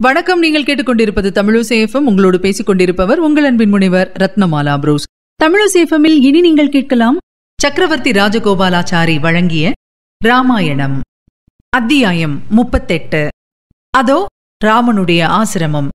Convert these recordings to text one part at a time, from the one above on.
வணக்கம் நீங்கள் கேட்டுக்கொண்டிருப்பது தமிழசேஃபம் உங்களோடு பேசிக் கொண்டிருப்பவர் உங்கள் அன்பின் முனைவர் ரத்னமாலா புரூஸ் தமிழசேஃபமில் இனி நீங்கள் கேட்கலாம் சக்கரவர்த்தி ராஜகோபாலாச்சாரி வழங்கிய ராமாயணம் அத்தியாயம் முப்பத்தெட்டு அதோ ராமனுடைய ஆசிரமம்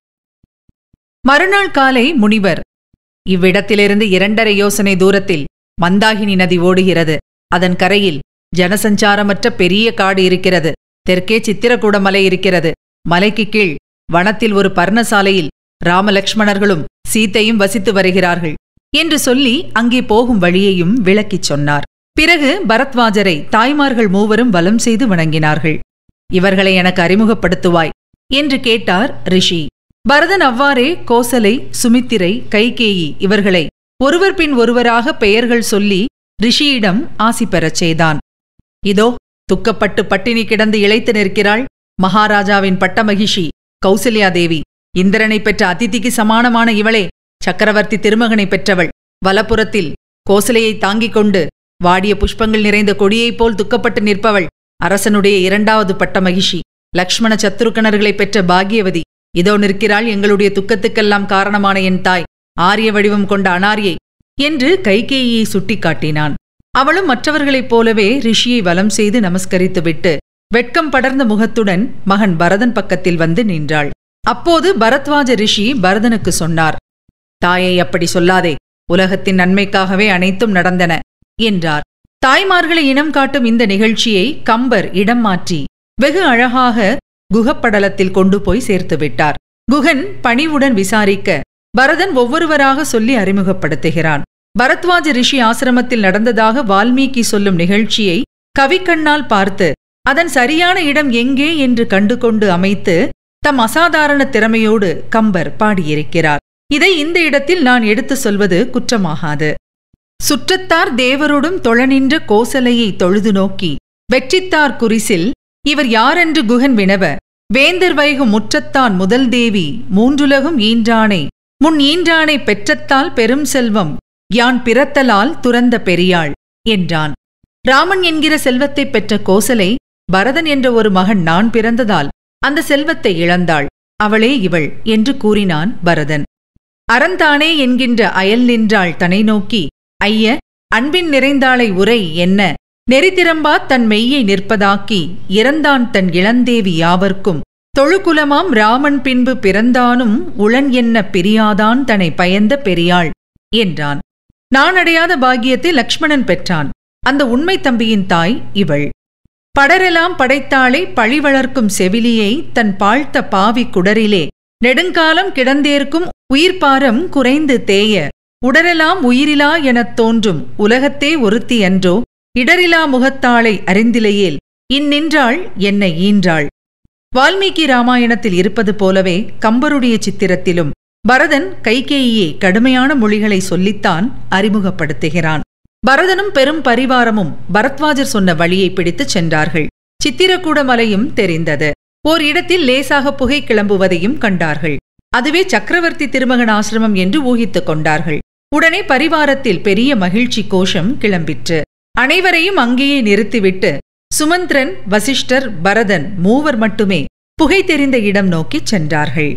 மறுநாள் காலை முனிவர் இவ்விடத்திலிருந்து இரண்டரை யோசனை தூரத்தில் மந்தாகினி நதி ஓடுகிறது அதன் கரையில் ஜனசஞ்சாரமற்ற பெரிய காடு இருக்கிறது தெற்கே சித்திரக்கூட மலை இருக்கிறது மலைக்கு கீழ் வனத்தில் ஒரு பர்ணசாலையில் ராமலக்ஷ்மணர்களும் சீத்தையும் வசித்து வருகிறார்கள் என்று சொல்லி அங்கே போகும் வழியையும் விளக்கிச் சொன்னார் பிறகு பரத்வாஜரை தாய்மார்கள் மூவரும் வலம் செய்து வணங்கினார்கள் இவர்களை எனக்கு அறிமுகப்படுத்துவாய் என்று கேட்டார் ரிஷி பரதன் அவ்வாறே கோசலை சுமித்திரை கைகேயி இவர்களை ஒருவர் பின் ஒருவராக பெயர்கள் சொல்லி ரிஷியிடம் ஆசி பெறச் செய்தான் இதோ துக்கப்பட்டு பட்டினி கிடந்து இளைத்து நிற்கிறாள் மகாராஜாவின் பட்டமகிஷி கௌசல்யா தேவி இந்திரனை பெற்ற அதிதிக்கு சமானமான இவளே சக்கரவர்த்தி திருமகனை பெற்றவள் வலப்புறத்தில் கோசலையை தாங்கிக் கொண்டு வாடிய புஷ்பங்கள் நிறைந்த கொடியைப் போல் துக்கப்பட்டு நிற்பவள் அரசனுடைய இரண்டாவது பட்டமகிஷி லக்ஷ்மண சத்துருக்கணர்களைப் பெற்ற பாகியவதி இதோ நிற்கிறாள் எங்களுடைய துக்கத்துக்கெல்லாம் காரணமான என் தாய் ஆரிய வடிவம் கொண்ட அனாரியை என்று கைகேயியை சுட்டிக்காட்டினான் அவளும் மற்றவர்களைப் போலவே ரிஷியை வலம் செய்து நமஸ்கரித்துவிட்டு வெட்கம் படர்ந்த முகத்துடன் மகன் பரதன் பக்கத்தில் வந்து நின்றாள் அப்போது பரத்வாஜ ரிஷி பரதனுக்கு சொன்னார் தாயை அப்படி சொல்லாதே உலகத்தின் நன்மைக்காகவே அனைத்தும் நடந்தன என்றார் தாய்மார்களை இனம் காட்டும் இந்த நிகழ்ச்சியை கம்பர் இடம் மாற்றி வெகு அழகாக குகப்படலத்தில் கொண்டு போய் சேர்த்து விட்டார் குகன் பணிவுடன் விசாரிக்க பரதன் ஒவ்வொருவராக சொல்லி அறிமுகப்படுத்துகிறான் பரத்வாஜ ரிஷி ஆசிரமத்தில் நடந்ததாக வால்மீகி சொல்லும் நிகழ்ச்சியை கவிக்கண்ணால் பார்த்து அதன் சரியான இடம் எங்கே என்று கண்டு கொண்டு அமைத்து தம் அசாதாரண திறமையோடு கம்பர் பாடியிருக்கிறார் இதை இந்த இடத்தில் நான் எடுத்து சொல்வது குற்றமாகாது சுற்றத்தார் தேவரோடும் தொழநின்ற கோசலையை தொழுது நோக்கி வெற்றித்தார் குறிசில் இவர் யாரென்று குகன் வினவ வேந்தர் வைகும் முற்றத்தான் முதல் தேவி மூன்றுலகும் ஈன்றானை முன் ஈன்றானை பெற்றத்தால் பெரும் செல்வம் யான் பிறத்தலால் துறந்த பெரியாள் என்றான் ராமன் என்கிற செல்வத்தைப் பெற்ற கோசலை பரதன் என்ற ஒரு மகன் நான் பிறந்ததால் அந்த செல்வத்தை இழந்தாள் அவளே இவள் என்று கூறினான் பரதன் அறந்தானே என்கின்ற அயல் நின்றாள் தனை நோக்கி ஐய அன்பின் நிறைந்தாளை உரை என்ன நெறிதிரம்பா தன் மெய்யை நிற்பதாக்கி இறந்தான் தன் இளந்தேவி யாவர்க்கும் தொழுகுலமாம் ராமன் பின்பு பிறந்தானும் உளன் என்ன பிரியாதான் தன்னை பயந்த பெரியாள் என்றான் நான் அடையாத பாக்கியத்தை லக்ஷ்மணன் பெற்றான் அந்த உண்மை தம்பியின் தாய் இவள் படரெல்லாம் படைத்தாளை பழி வளர்க்கும் செவிலியை தன் பாழ்த்த பாவி குடரிலே நெடுங்காலம் கிடந்தேர்க்கும் உயிர்ப்பாரம் குறைந்து தேய உடரெல்லாம் உயிரிலா எனத் தோன்றும் உலகத்தே ஒருத்தி அன்றோ இடரிலா முகத்தாளை அறிந்திலையேல் இந்நின்றாள் என்னை ஈன்றாள் வால்மீகி ராமாயணத்தில் இருப்பது போலவே கம்பருடைய சித்திரத்திலும் பரதன் கைகேயியே கடுமையான மொழிகளை சொல்லித்தான் அறிமுகப்படுத்துகிறான் பரதனும் பெரும் பரிவாரமும் பரத்வாஜர் சொன்ன வழியை பிடித்துச் சென்றார்கள் சித்திரக்கூட மலையும் தெரிந்தது ஓர் இடத்தில் லேசாக புகை கிளம்புவதையும் கண்டார்கள் அதுவே சக்கரவர்த்தி திருமகன் ஆசிரமம் என்று ஊகித்துக் கொண்டார்கள் உடனே பரிவாரத்தில் பெரிய மகிழ்ச்சி கோஷம் கிளம்பிற்று அனைவரையும் அங்கேயே நிறுத்திவிட்டு சுமந்திரன் வசிஷ்டர் பரதன் மூவர் மட்டுமே புகை தெரிந்த இடம் நோக்கிச் சென்றார்கள்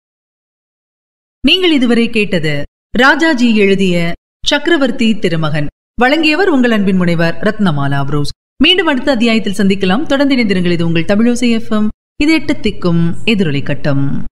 நீங்கள் இதுவரை கேட்டது ராஜாஜி எழுதிய சக்கரவர்த்தி திருமகன் வழங்கியவர் உங்கள் அன்பின் முனைவர் ரத்னமாலா புரோஸ் மீண்டும் அடுத்த அத்தியாயத்தில் சந்திக்கலாம் தொடர்ந்து இணைந்திருங்கள் இது உங்கள் தமிழோசை எஃப்எம் இது எட்டு திக்கும் எதிரொலி கட்டம்